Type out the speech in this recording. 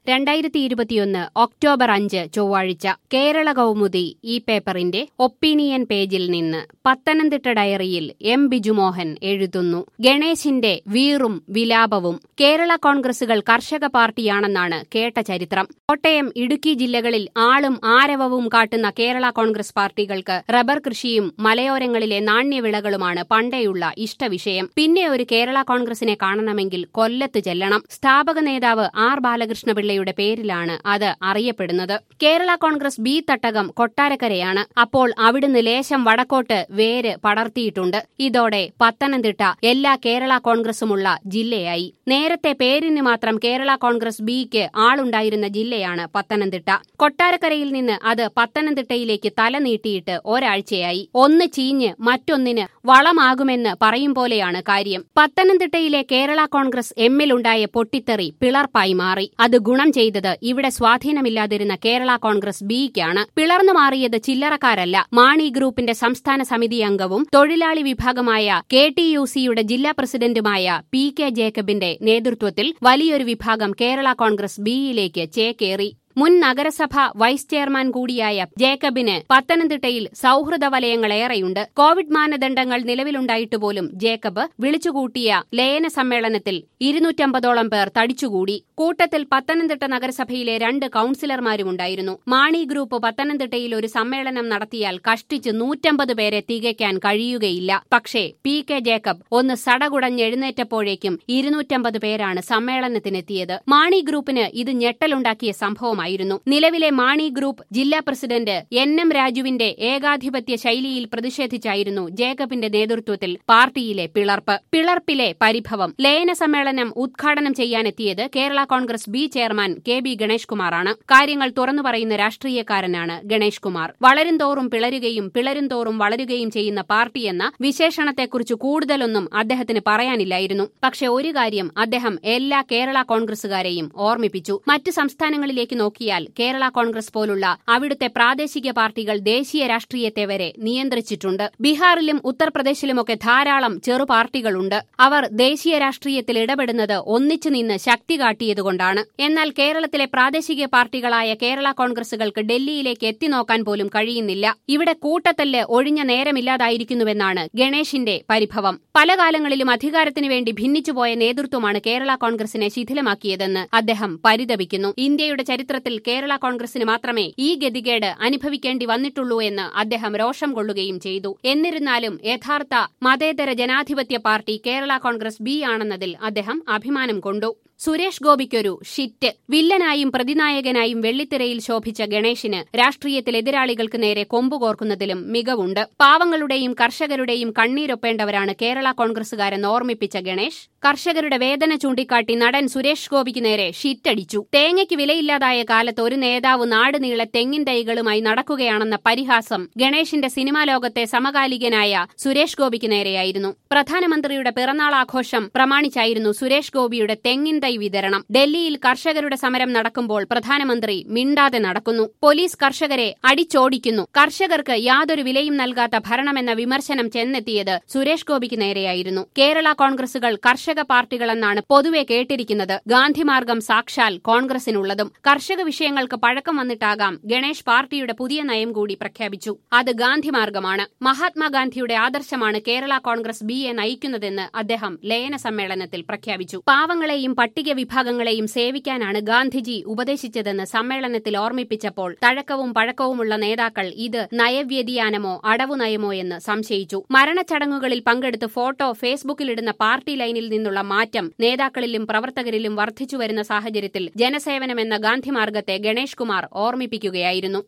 രണ്ടായിരത്തി ഇരുപത്തിയൊന്ന് ഒക്ടോബർ അഞ്ച് ചൊവ്വാഴ്ച കേരള കൗമുദി ഈ പേപ്പറിന്റെ ഒപ്പീനിയൻ പേജിൽ നിന്ന് പത്തനംതിട്ട ഡയറിയിൽ എം ബിജുമോഹൻ എഴുതുന്നു ഗണേശിന്റെ വീറും വിലാപവും കേരള കോൺഗ്രസുകൾ കർഷക പാർട്ടിയാണെന്നാണ് കേട്ട ചരിത്രം കോട്ടയം ഇടുക്കി ജില്ലകളിൽ ആളും ആരവവും കാട്ടുന്ന കേരള കോൺഗ്രസ് പാർട്ടികൾക്ക് റബ്ബർ കൃഷിയും മലയോരങ്ങളിലെ നാണ്യവിളകളുമാണ് പണ്ടേയുള്ള ഇഷ്ടവിഷയം പിന്നെ ഒരു കേരള കോൺഗ്രസിനെ കാണണമെങ്കിൽ കൊല്ലത്ത് ചെല്ലണം സ്ഥാപക നേതാവ് ആർ ബാലകൃഷ്ണപിള്ളയുടെ പേരിലാണ് അത് അറിയപ്പെടുന്നത് കേരള കോൺഗ്രസ് ബി തട്ടകം കൊട്ടാരക്കരയാണ് അപ്പോൾ അവിടുന്ന് ലേശം വടക്കോട്ട് വേര് പടർത്തിയിട്ടുണ്ട് ഇതോടെ പത്തനംതിട്ട എല്ലാ കേരള കോൺഗ്രസുമുള്ള ജില്ലയായി നേരത്തെ പേരിന് മാത്രം കേരള കോൺഗ്രസ് ബിക്ക് ആളുണ്ടായിരുന്ന ജില്ലയാണ് പത്തനംതിട്ട കൊട്ടാരക്കരയിൽ നിന്ന് അത് പത്തനംതിട്ടയിലേക്ക് തല നീട്ടിയിട്ട് ഒരാഴ്ചയായി ഒന്ന് ചീഞ്ഞ് മറ്റൊന്നിന് വളമാകുമെന്ന് പറയും പോലെയാണ് കാര്യം പത്തനംതിട്ടയിലെ കേരള കോൺഗ്രസ് എമ്മിലുണ്ടായ പൊട്ടിത്തെറി പിളർപ്പായി മാറി അത് ഗുണം ചെയ്തത് ഇവിടെ സ്വാധീനമില്ലാതിരുന്ന കേരള കോൺഗ്രസ് ബിക്കാണ് പിളർന്നു മാറിയത് ചില്ലറക്കാരല്ല മാണി ഗ്രൂപ്പിന്റെ സംസ്ഥാന സമിതി അംഗവും തൊഴിലാളി വിഭാഗമായ കെ ടി യു സിയുടെ ജില്ലാ പ്രസിഡന്റുമായ പി കെ ജേക്കബിന്റെ നേതൃത്വത്തിൽ വലിയൊരു വിഭാഗം കേരള കോൺഗ്രസ് ബിയിലേക്ക് ചേക്കേറി മുൻ നഗരസഭ വൈസ് ചെയർമാൻ കൂടിയായ ജേക്കബിന് പത്തനംതിട്ടയിൽ സൌഹൃദ വലയങ്ങളേറെയുണ്ട് കോവിഡ് മാനദണ്ഡങ്ങൾ നിലവിലുണ്ടായിട്ട് പോലും ജേക്കബ് വിളിച്ചുകൂട്ടിയ ലയന സമ്മേളനത്തിൽ ഇരുന്നൂറ്റമ്പതോളം പേർ തടിച്ചുകൂടി കൂട്ടത്തിൽ പത്തനംതിട്ട നഗരസഭയിലെ രണ്ട് കൌൺസിലർമാരുമുണ്ടായിരുന്നു മാണി ഗ്രൂപ്പ് പത്തനംതിട്ടയിൽ ഒരു സമ്മേളനം നടത്തിയാൽ കഷ്ടിച്ച് നൂറ്റമ്പത് പേരെ തികയ്ക്കാൻ കഴിയുകയില്ല പക്ഷേ പി കെ ജേക്കബ് ഒന്ന് സടകുടഞ്ഞെഴുന്നേറ്റപ്പോഴേക്കും ഇരുന്നൂറ്റമ്പത് പേരാണ് സമ്മേളനത്തിനെത്തിയത് മാണി ഗ്രൂപ്പിന് ഇത് ഞെട്ടലുണ്ടാക്കിയ സംഭവമായിരുന്നു നിലവിലെ മാണി ഗ്രൂപ്പ് ജില്ലാ പ്രസിഡന്റ് എൻ എം രാജുവിന്റെ ഏകാധിപത്യ ശൈലിയിൽ പ്രതിഷേധിച്ചായിരുന്നു ജേക്കബിന്റെ നേതൃത്വത്തിൽ പാർട്ടിയിലെ പിളർപ്പ് പിളർപ്പിലെ പരിഭവം ലയന സമ്മേളനം ഉദ്ഘാടനം ചെയ്യാനെത്തിയത് Kerala Congress B chairman K B Ganesh കുമാറാണ് കാര്യങ്ങൾ തുറന്നു പറയുന്ന രാഷ്ട്രീയക്കാരനാണ് ഗണേഷ് കുമാർ വളരും തോറും പിളരുകയും പിളരും തോറും വളരുകയും ചെയ്യുന്ന പാർട്ടിയെന്ന വിശേഷണത്തെക്കുറിച്ച് കൂടുതലൊന്നും അദ്ദേഹത്തിന് പറയാനില്ലായിരുന്നു പക്ഷെ ഒരു കാര്യം അദ്ദേഹം എല്ലാ കേരള കോൺഗ്രസുകാരെയും ഓർമ്മിപ്പിച്ചു മറ്റു സംസ്ഥാനങ്ങളിലേക്ക് നോക്കിയാൽ കേരള കോൺഗ്രസ് പോലുള്ള അവിടുത്തെ പ്രാദേശിക പാർട്ടികൾ ദേശീയ രാഷ്ട്രീയത്തെ വരെ നിയന്ത്രിച്ചിട്ടുണ്ട് ബീഹാറിലും ഉത്തർപ്രദേശിലുമൊക്കെ ധാരാളം ചെറു പാർട്ടികളുണ്ട് അവർ ദേശീയ രാഷ്ട്രീയത്തിൽ ഇടപെടുന്നത് ഒന്നിച്ചു നിന്ന് ശക്തി കാട്ടിയതുകൊണ്ടാണ് എന്നാൽ കേരളത്തിലെ പ്രാദേശിക പാർട്ടികളായ കേരള കോൺഗ്രസുകൾക്ക് ഡൽഹിയിലേക്ക് എത്തിനോക്കാൻ പോലും കഴിയുന്നില്ല ഇവിടെ കൂട്ടത്തല്ല് ഒഴിഞ്ഞ നേരമില്ലാതായിരിക്കുന്നുവെന്നാണ് ഗണേഷിന്റെ പരിഭവം പല കാലങ്ങളിലും അധികാരത്തിനു വേണ്ടി ഭിന്നിച്ചുപോയ നേതൃത്വമാണ് കേരള കോൺഗ്രസിനെ ശിഥിലമാക്കിയതെന്ന് അദ്ദേഹം പരിതപിക്കുന്നു ഇന്ത്യയുടെ ചരിത്രത്തിൽ കേരള കോൺഗ്രസിന് മാത്രമേ ഈ ഗതികേട് അനുഭവിക്കേണ്ടി വന്നിട്ടുള്ളൂ എന്ന് അദ്ദേഹം രോഷം കൊള്ളുകയും ചെയ്തു എന്നിരുന്നാലും യഥാർത്ഥ മതേതര ജനാധിപത്യ പാർട്ടി കേരള കോൺഗ്രസ് ബി ആണെന്നതിൽ അദ്ദേഹം അഭിമാനം കൊണ്ടു സുരേഷ് ഗോപിക്കൊരു ഷിറ്റ് വില്ലനായും പ്രതിനായകനായും വെള്ളിത്തിരയിൽ ശോഭിച്ച ഗണേഷിന് രാഷ്ട്രീയത്തിൽ എതിരാളികൾക്ക് നേരെ കൊമ്പുകോർക്കുന്നതിലും മികവുണ്ട് പാവങ്ങളുടെയും കർഷകരുടെയും കണ്ണീരൊപ്പേണ്ടവരാണ് കേരള കോൺഗ്രസുകാരെന്ന് ഓർമ്മിപ്പിച്ച ഗണേഷ് കർഷകരുടെ വേദന ചൂണ്ടിക്കാട്ടി നടൻ സുരേഷ് ഗോപിക്ക് നേരെ ഷിറ്റടിച്ചു തേങ്ങയ്ക്ക് വിലയില്ലാതായ കാലത്ത് ഒരു നേതാവ് നാട് നീളെ തെങ്ങിൻ തൈകളുമായി നടക്കുകയാണെന്ന പരിഹാസം ഗണേഷിന്റെ സിനിമാ ലോകത്തെ സമകാലികനായ സുരേഷ് ഗോപിക്ക് നേരെയായിരുന്നു പ്രധാനമന്ത്രിയുടെ പിറന്നാൾ ആഘോഷം പ്രമാണിച്ചായിരുന്നു സുരേഷ് ഗോപിയുടെ തെങ്ങിൻ തൈ വിതരണം ഡൽഹിയിൽ കർഷകരുടെ സമരം നടക്കുമ്പോൾ പ്രധാനമന്ത്രി മിണ്ടാതെ നടക്കുന്നു പോലീസ് കർഷകരെ അടിച്ചോടിക്കുന്നു കർഷകർക്ക് യാതൊരു വിലയും നൽകാത്ത ഭരണമെന്ന വിമർശനം ചെന്നെത്തിയത് സുരേഷ് ഗോപിക്ക് നേരെയായിരുന്നു കേരള കോൺഗ്രസുകൾ കർഷക പാർട്ടികളെന്നാണ് പൊതുവെ കേട്ടിരിക്കുന്നത് ഗാന്ധിമാർഗം സാക്ഷാൽ കോൺഗ്രസിനുള്ളതും കർഷക വിഷയങ്ങൾക്ക് പഴക്കം വന്നിട്ടാകാം ഗണേഷ് പാർട്ടിയുടെ പുതിയ നയം കൂടി പ്രഖ്യാപിച്ചു അത് ഗാന്ധിമാർഗമാണ് മഹാത്മാഗാന്ധിയുടെ ആദർശമാണ് കേരള കോൺഗ്രസ് ബി എ നയിക്കുന്നതെന്ന് അദ്ദേഹം ലയന സമ്മേളനത്തിൽ പ്രഖ്യാപിച്ചു പാവങ്ങളെയും പട്ടിക വിഭാഗങ്ങളെയും സേവിക്കാനാണ് ഗാന്ധിജി ഉപദേശിച്ചതെന്ന് സമ്മേളനത്തിൽ ഓർമ്മിപ്പിച്ചപ്പോൾ തഴക്കവും പഴക്കവുമുള്ള നേതാക്കൾ ഇത് നയവ്യതിയാനമോ അടവു നയമോ എന്ന് സംശയിച്ചു മരണച്ചടങ്ങുകളിൽ പങ്കെടുത്ത് ഫോട്ടോ ഫേസ്ബുക്കിലിടുന്ന പാർട്ടി ലൈനിൽ നിന്നുള്ള മാറ്റം നേതാക്കളിലും പ്രവർത്തകരിലും വർദ്ധിച്ചുവരുന്ന സാഹചര്യത്തിൽ ജനസേവനമെന്ന ഗാന്ധിമാർഗത്തെ ഗണേഷ് കുമാർ ഓർമ്മിപ്പിക്കുകയായിരുന്നു